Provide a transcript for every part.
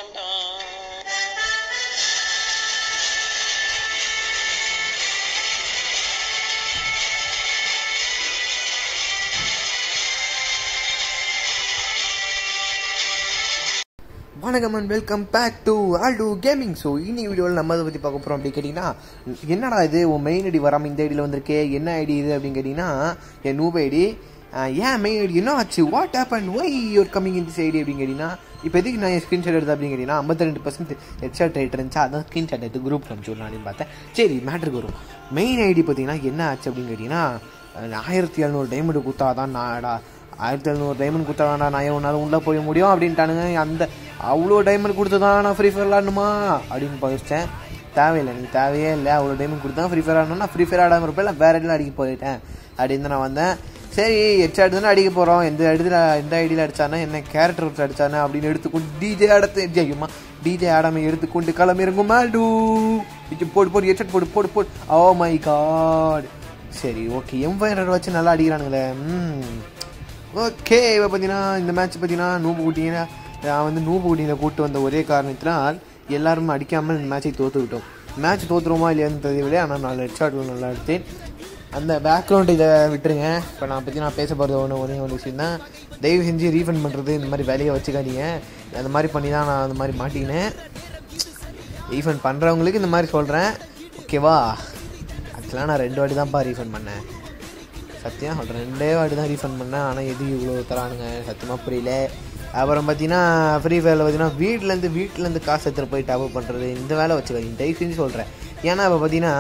வணக்கம் and welcome back to ஆல்டு gaming so இனி வீடியோவில் நம்ம அதை பற்றி பார்க்க போகிறோம் அப்படி கேட்டிங்கன்னா என்னடா இது உன் மெயின் ஐடி வராமல் இந்த ஐடியில் வந்திருக்கே என்ன ஐடி இது அப்படின்னு கேட்டிங்கன்னா என் நூப் ஐடி ஏன் மெயின் ஐடி என்ன ஆச்சு what up and why you're coming in this ID அப்படின்னு கேட்டிங்கன்னா இப்போ எதுக்கு நான் ஸ்க்ரீன்ஷாட் எடுத்தேன் அப்படின்னு கேட்டிங்கன்னா ஐம்பத்தி ரெண்டு பர்சன்ட் ஹெட்ஷாட் ரேட் இருந்துச்சு அதான் ஸ்க்ரீன்ஷாட் எடுத்து குரூப் அனுப்பிச்சு அப்படின்னு பார்த்தேன் சரி மேட்ருக்கு வரும் மெயின் ஐடி பார்த்தீங்கன்னா என்ன ஆச்சு அப்படின்னு கேட்டிங்கன்னா ஆயிரத்தி எழுநூறு டைமண்ட் கொடுத்தா தான் நாடா ஆயிரத்தி எழுநூறு டைமண்ட் கொடுத்தா வேணா நான் எவனாலும் உள்ளே போய் முடியும் அப்படின்ட்டானுங்க அந்த அவ்வளோ டைமண்ட் கொடுத்து தான் நான் ஃப்ரீ ஃபயர் விளாடணுமா அப்படின்னு யோசித்தேன் தேவையில்லை எனக்கு தேவையே இல்லை அவ்வளோ டைமண்ட் கொடுத்தா ஃப்ரீ ஃபயர் ஆடணும்னா ஃப்ரீ ஃபயர் ஆடாமல் இருப்பேன் இல்லை வேறு இடத்துல அடிக்க போயிட்டேன் அப்படின்னு தான் நான் வந்தேன் சரி ஹெச்ஆட் தானே அடிக்க போகிறோம் எந்த இடத்துல எந்த ஐடியில் அடித்தானே என்ன கேரக்டர் வச்சு அடித்தானே அப்படின்னு எடுத்துக்கொண்டு டிஜே ஆடத்து ஜெய்யுமா டிஜே ஆடாமல் எடுத்துக்கொண்டு கிளம்பிருக்கும் மேடு இது போடு போடு ஹெட்செட் போடு போடு போடு ஓ மை காட் சரி ஓகே எம்ஃபயர் வச்சு நல்லா அடிக்கிறானுங்களே ம் ஓகே இப்போ பார்த்தீங்கன்னா இந்த மேட்ச் பார்த்தீங்கன்னா நூபு குட்டிங்கன்னா நான் வந்து நூபு குட்டியில் கூட்டு வந்த ஒரே காரணத்தினால் எல்லாரும் அடிக்காமல் இந்த மேட்சை தோற்று விட்டோம் மேட்ச் தோற்றுருமா இல்லையான்னு தெரியவில்லை ஆனால் நாலு ஹெட்ஷாட் நல்லா எடுத்தேன் அந்த பேக்ரவுண்ட் இதை விட்டுருங்க இப்போ நான் பற்றி நான் பேச போகிறது ஒன்று ஒன்றே ஒன்று விஷயம் தான் தயவு செஞ்சு ரீஃபண்ட் பண்ணுறது இந்த மாதிரி வேலையை வச்சுக்காதீங்க அந்த மாதிரி பண்ணி தான் நான் அந்த மாதிரி மாட்டிக்கினேன் ரீஃபண்ட் பண்ணுறவங்களுக்கு இந்த மாதிரி சொல்கிறேன் ஓகேவா ஆக்சுவலாக நான் ரெண்டு வாட்டி தான்ப்பா ரீஃபண்ட் பண்ணேன் சத்தியம் சொல்கிறேன் ரெண்டே வாட்டி தான் ரீஃபண்ட் பண்ணேன் ஆனால் எது இவ்வளோ தரானுங்க சத்தியமாக புரியல அப்புறம் பார்த்தீங்கன்னா ஃப்ரீ ஃபயரில் பார்த்தீங்கன்னா வீட்டிலேருந்து வீட்டிலேருந்து காசு எடுத்துகிட்டு போய் டாப் பண்ணுறது இந்த வேலை வச்சுக்காதீங்க தயவு செஞ்சு சொல்கிறேன் ஏன்னா இப்போ பார்த்தீங்கன்னா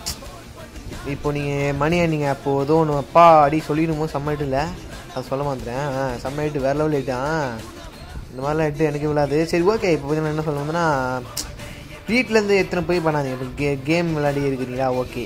இப்போ நீங்கள் மணியை நீங்கள் அப்போ ஏதோ ஒன்று அப்பா அடி சொல்லிடுமோ சம்மட்டு இல்லை அது சொல்ல மாட்டேன் சம்மட்டு வேறு லெவல் ஆகிட்டான் இந்த மாதிரிலாம் எட்டு எனக்கு விழாது சரி ஓகே இப்போ பார்த்தீங்கன்னா என்ன சொல்ல வந்தேன்னா வீட்டிலேருந்து எத்தனை போய் பண்ணாதீங்க இப்போ கே கேம் விளையாடி இருக்கிறீங்களா ஓகே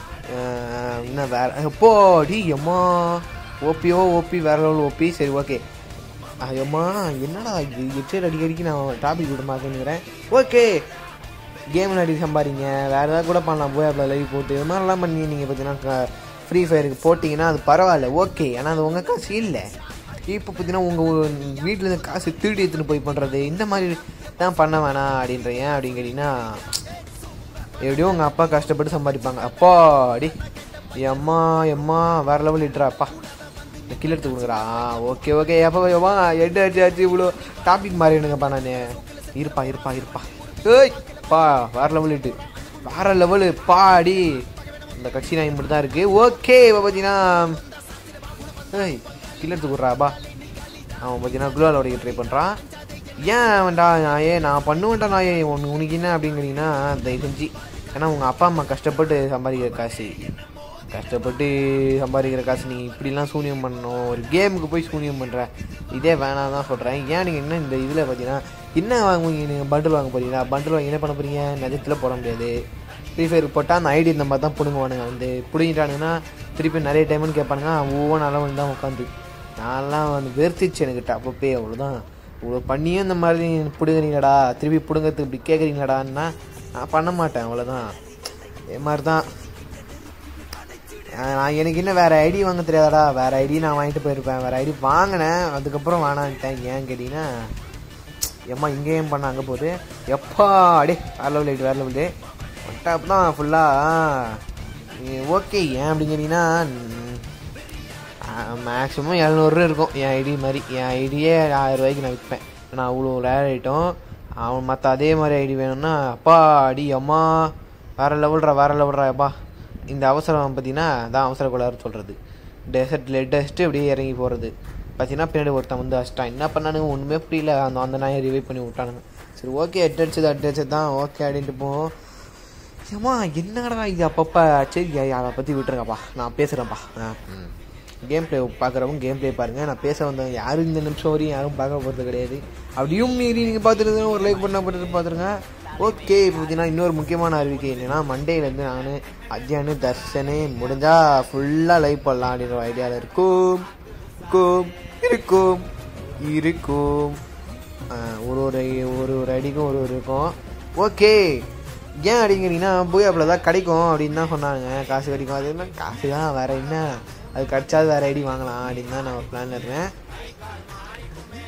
என்ன வேற எப்போ டி எம்மா ஓபியோ ஓபி வேற லெவல் ஓபி சரி ஓகே ஐயம்மா என்னடா இது எச்சர் அடிக்கடிக்கு நான் டாபிக் விட மாட்டேங்கிறேன் ஓகே கேம் விளையாடி சம்பாதிங்க வேறு ஏதாவது கூட பண்ணலாம் போய் அப்போ லைவ் போட்டு இது மாதிரிலாம் பண்ணி நீங்கள் பார்த்தீங்கன்னா ஃப்ரீ ஃபயருக்கு போட்டிங்கன்னா அது பரவாயில்ல ஓகே ஆனால் அது உங்கள் காசு இல்லை இப்போ பார்த்தீங்கன்னா உங்கள் வீட்டில் காசு திருடி எடுத்துன்னு போய் பண்ணுறது இந்த மாதிரி தான் பண்ண வேணாம் அப்படின்றீங்க அப்படின்னு கேட்டிங்கன்னா எப்படியும் உங்கள் அப்பா கஷ்டப்பட்டு சம்பாதிப்பாங்க அப்பா அடி எம்மா எம்மா வேறு லெவல் இட்டுறாப்பா இந்த கில் எடுத்து கொடுக்குறா ஓகே ஓகே எப்போ எவ்வா எட்டு அடிச்சு அடிச்சு இவ்வளோ டாபிக் மாறிடுங்கப்பா நான் இருப்பா இருப்பா இருப்பா ஏய் பா வேறு லெவல் இட்டு வேறு லெவலு பா அடி இந்த கட்சி நாய் மட்டும் தான் இருக்குது ஓகே இப்போ பார்த்தீங்கன்னா ஏய் கில் எடுத்து கொடுறாப்பா அவன் பார்த்தீங்கன்னா குலால் உடைக்க ட்ரை பண்ணுறான் ஏன் வேண்டா நாயே நான் பண்ணுவேன்டா நாயே உனக்கு உனக்கு என்ன அப்படிங்கிறீங்கன்னா தயவு செஞ்சு ஏன்னா உங்கள் அப்பா அம்மா கஷ்டப்பட்டு சம்பாதிக்கிற காசு கஷ்டப்பட்டு சம்பாதிக்கிற காசு நீ இப்படிலாம் சூனியம் பண்ணணும் ஒரு கேமுக்கு போய் சூனியம் பண்ணுற இதே வேணாம் தான் சொல்கிறேன் ஏன் நீங்கள் என்ன இந்த இதில் பார்த்தீங்கன்னா என்ன வாங்குவீங்க நீங்கள் பண்டில் வாங்க போறீங்களா பண்டில் வாங்கி என்ன பண்ண போகிறீங்க நிஜத்தில் போட முடியாது ஃப்ரீ ஃபயர் போட்டால் அந்த ஐடி இந்த மாதிரி தான் பிடுங்குவானுங்க வந்து பிடுங்கிட்டானுங்கன்னா திருப்பி நிறைய டைம்னு கேட்பானுங்க ஒவ்வொரு அளவு தான் உட்காந்து நான்லாம் வந்து வெறுத்துச்சு எனக்கு அப்பப்பே அவ்வளோதான் இவ்வளோ பண்ணியும் இந்த மாதிரி பிடுங்குறீங்களாடா திருப்பி பிடுங்கிறதுக்கு இப்படி கேட்குறீங்களாடான்னா நான் பண்ண மாட்டேன் அவ்வளோதான் இதே மாதிரி தான் நான் எனக்கு இன்னும் வேறு ஐடி வாங்க தெரியாதாடா வேறு ஐடி நான் வாங்கிட்டு போயிருப்பேன் வேறு ஐடி வாங்கினேன் அதுக்கப்புறம் வேணான்ட்டேன் ஏன் கேட்டிங்கன்னா எம்மா இங்கேயும் பண்ண அங்கே போகுது எப்பா அடே வேறு லெவல் ஐடி வேறு லெவல் டாப் தான் ஃபுல்லாக ஓகே ஏன் அப்படிங்கிறீங்கன்னா மேக்ஸிமம் எழுநூறு இருக்கும் என் ஐடி மாதிரி என் ஐடியே ஆயிரம் ரூபாய்க்கு நான் விற்பேன் நான் அவ்வளோ ரேர் ஐட்டம் அவன் மற்ற அதே மாதிரி ஐடி வேணும்னா அப்பா அடி அம்மா வேறு லெவல்ரா வேறு லெவல்ரா அப்பா இந்த அவசரம் பார்த்தீங்கன்னா தான் அவசர கோளாறு சொல்கிறது டெசர்ட்டில் டெஸ்ட்டு அப்படியே இறங்கி போகிறது பார்த்தீங்கன்னா பின்னாடி ஒருத்தன் வந்து அஷ்டான் என்ன பண்ணானுங்க ஒன்றுமே புரியல அந்த அந்த நாயை ரிவைவ் பண்ணி விட்டானுங்க சரி ஓகே அட் அடிச்சது அட் அடிச்சது தான் ஓகே அப்படின்ட்டு போவோம் ஏம்மா என்னடா இது அப்பப்போ சரி அதை பற்றி விட்டுருங்கப்பா நான் பேசுகிறேன்ப்பா கேம் பிளே பார்க்குறவங்க கேம் பிளே பாருங்கள் நான் பேச வந்தேன் யாரும் இந்த நிமிஷம் வரையும் யாரும் பார்க்க போகிறது கிடையாது அப்படியும் மீறி நீங்கள் பார்த்துருந்தா ஒரு லைக் பண்ண போட்டு பார்த்துருங்க ஓகே இப்போ பார்த்தீங்கன்னா இன்னொரு முக்கியமான அறிவிக்கை என்னென்னா மண்டேலேருந்து நான் அத்தியானு தர்ஷனு முடிஞ்சால் ஃபுல்லாக லைவ் பண்ணலாம் அப்படின்ற ஐடியாவில் இருக்கும் இருக்கும் இருக்கும் இருக்கும் ஒரு ஒரு ஒரு ஒரு ஐடிக்கும் ஒரு ஒரு இருக்கும் ஓகே ஏன் அப்படிங்கிறீங்கன்னா பூயாப்பில் தான் கிடைக்கும் அப்படின்னு தான் சொன்னாங்க காசு கிடைக்கும் அது என்ன காசு தான் வேறு என்ன அது கிடச்சாது வேறு ஐடி வாங்கலாம் அப்படின்னு தான் நான் ஒரு பிளான் இருக்கேன்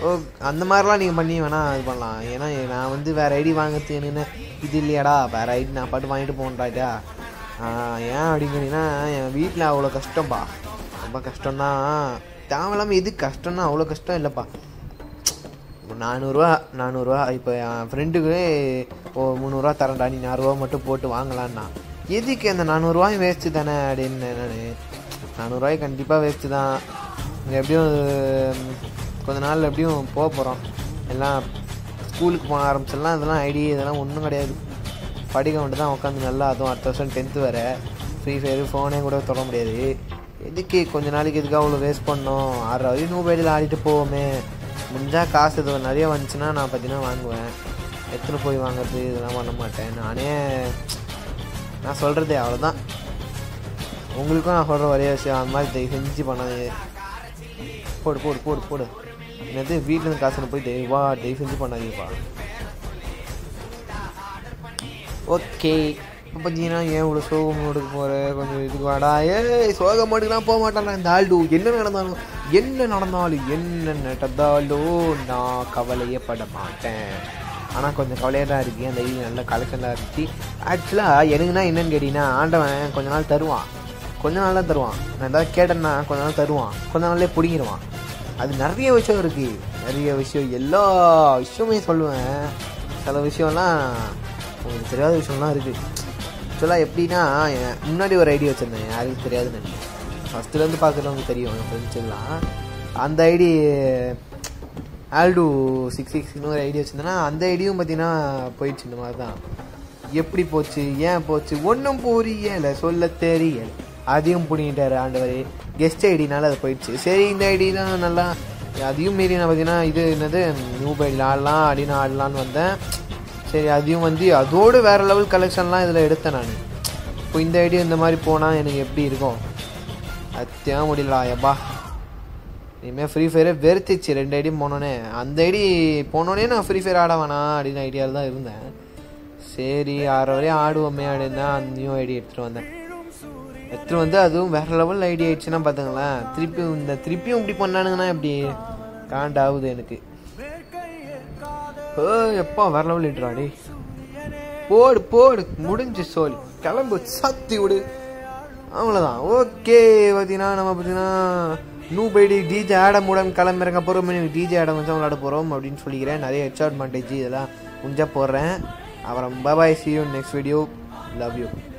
ஓ அந்த மாதிரிலாம் நீங்கள் பண்ணி வேணால் இது பண்ணலாம் ஏன்னா நான் வந்து வேறு ஐடி வாங்குறது என்ன இது இல்லையாடா வேறு ஐடி நான் பாட்டு வாங்கிட்டு போகண்டாடா ஏன் அப்படிங்கிறீங்கன்னா என் வீட்டில் அவ்வளோ கஷ்டம்ப்பா ரொம்ப கஷ்டம்தான் தேவையில்லாமல் எது கஷ்டம்னா அவ்வளோ கஷ்டம் இல்லைப்பா நானூறுரூவா நானூறுரூவா இப்போ என் ஃப்ரெண்டுக்கு ஓ முந்நூறுரூவா தரேன்டா நீ நானூறுரூவா மட்டும் போட்டு வாங்கலான்னா எதுக்கு அந்த நானூறுரூவாயும் வேஸ்ட்டு தானே அப்படின்னு நான் நானூறுரூவாய் கண்டிப்பாக வேஸ்ட்டு தான் எப்படியும் உம், கொஞ்ச நாள் எப்படியும் போக போகிறோம் எல்லாம் ஸ்கூலுக்கு போக ஆரம்பிச்சிடலாம் இதெல்லாம் ஐடி இதெல்லாம் ஒன்றும் கிடையாது படிக்க மட்டும் தான் உட்காந்து நல்லா அதுவும் அடுத்த வருஷம் டென்த்து வேறு ஃப்ரீ ஃபயர் ஃபோனே கூட தொட முடியாது எதுக்கு கொஞ்ச நாளைக்கு எதுக்கு அவ்வளோ வேஸ்ட் பண்ணோம் ஆறாவது நூறு ஐடியில் ஆடிட்டு போவோமே முடிஞ்சால் காசு இது நிறைய வந்துச்சுன்னா நான் பார்த்தீங்கன்னா வாங்குவேன் எத்தனை போய் வாங்குறது இதெல்லாம் பண்ண மாட்டேன் நானே நான் சொல்கிறது அவ்வளோதான் உங்களுக்கும் நான் சொல்கிற ஒரே விஷயம் அந்த மாதிரி தயவு செஞ்சு பண்ணாதீங்க போடு போடு போடு போடு என்னது வீட்டில் இருந்து காசு போய் தெய்வா தயவு செஞ்சு பண்ணாதீங்கப்பா ஓகே இப்போ பார்த்தீங்கன்னா ஏன் இவ்வளோ சோகம் மோடுக்கு போகிற கொஞ்சம் இதுக்கு வாடா ஏய் சோக மோடுக்குலாம் போக மாட்டான் இந்த ஆள்டு என்ன நடந்தாலும் என்ன நடந்தாலும் என்ன நடந்தாலும் நான் கவலையப்பட மாட்டேன் ஆனால் கொஞ்சம் கவலையாக தான் இருக்குது அந்த இது நல்ல கலெக்ஷனாக இருந்துச்சு ஆக்சுவலாக எனக்குன்னா என்னன்னு கேட்டிங்கன்னா ஆண்டவன் கொஞ்ச நாள் தருவான் கொஞ்ச நாள் தான் தருவான் நான் ஏதாவது கேட்டேன்னா கொஞ்ச நாள் தருவான் கொஞ்ச நாள்லே பிடிங்கிடுவான் அது நிறைய விஷயம் இருக்குது நிறைய விஷயம் எல்லா விஷயமே சொல்லுவேன் சில விஷயம்லாம் உங்களுக்கு தெரியாத விஷயம்லாம் இருக்குது ஆக்சுவலாக எப்படின்னா என் முன்னாடி ஒரு ஐடி வச்சுருந்தேன் யாருக்கும் தெரியாதுன்னு ஃபஸ்ட்டுலேருந்து பார்க்குறவங்களுக்கு தெரியும் என் ஃப்ரெண்ட்ஸ் எல்லாம் அந்த ஐடி ஆல்டு சிக்ஸ் சிக்ஸ்னு ஒரு ஐடி வச்சுருந்தேன்னா அந்த ஐடியும் பார்த்தீங்கன்னா போயிடுச்சு இந்த மாதிரி தான் எப்படி போச்சு ஏன் போச்சு ஒன்றும் புரியலை சொல்ல தெரியல அதையும் பிடிங்கிட்டாரு ஆண்டவர் கெஸ்ட் ஐடினால அது போயிடுச்சு சரி இந்த ஐடி தான் நல்லா அதையும் மீறி நான் பார்த்தீங்கன்னா இது என்னது நியூ பைடில் ஆடலாம் அப்படின்னு ஆடலான்னு வந்தேன் சரி அதையும் வந்து அதோடு வேறு லெவல் கலெக்ஷன்லாம் இதில் எடுத்தேன் நான் இப்போ இந்த ஐடி இந்த மாதிரி போனால் எனக்கு எப்படி இருக்கும் அத்தியாக முடியலடா எப்பா இனிமேல் ஃப்ரீ ஃபயரே வெறுத்துச்சு ரெண்டு ஐடி போனோடனே அந்த ஐடி போனோடனே நான் ஃப்ரீ ஃபயர் ஆட வேணாம் அப்படின்னு ஐடியாவில் தான் இருந்தேன் சரி ஆறு வரையும் ஆடுவோமே அப்படின்னு தான் அந்த நியூ ஐடி எடுத்துகிட்டு வந்தேன் எடுத்துகிட்டு வந்து அதுவும் வேறு லெவல் ஐடி ஆயிடுச்சுன்னா பார்த்துங்களேன் திருப்பி இந்த திருப்பியும் இப்படி பண்ணானுங்கன்னா இப்படி காண்டாகுது எனக்கு ஓ எப்பா வேற லெவல் இட்டுறாடி போடு போடு முடிஞ்சு சோல் கிளம்பு சத்தி விடு அவ்வளோதான் ஓகே பார்த்தீங்கன்னா நம்ம பார்த்தீங்கன்னா நூ பைடி டிஜே ஆடம் உடன் கிளம்புறங்க போகிறோம் டிஜே ஆடம் வந்து விளாட போகிறோம் அப்படின்னு சொல்லிக்கிறேன் நிறைய ஹெச் அட்வான்டேஜ் இதெல்லாம் முடிஞ்சா போடுறேன் அப்புறம் bye bye see you next video love you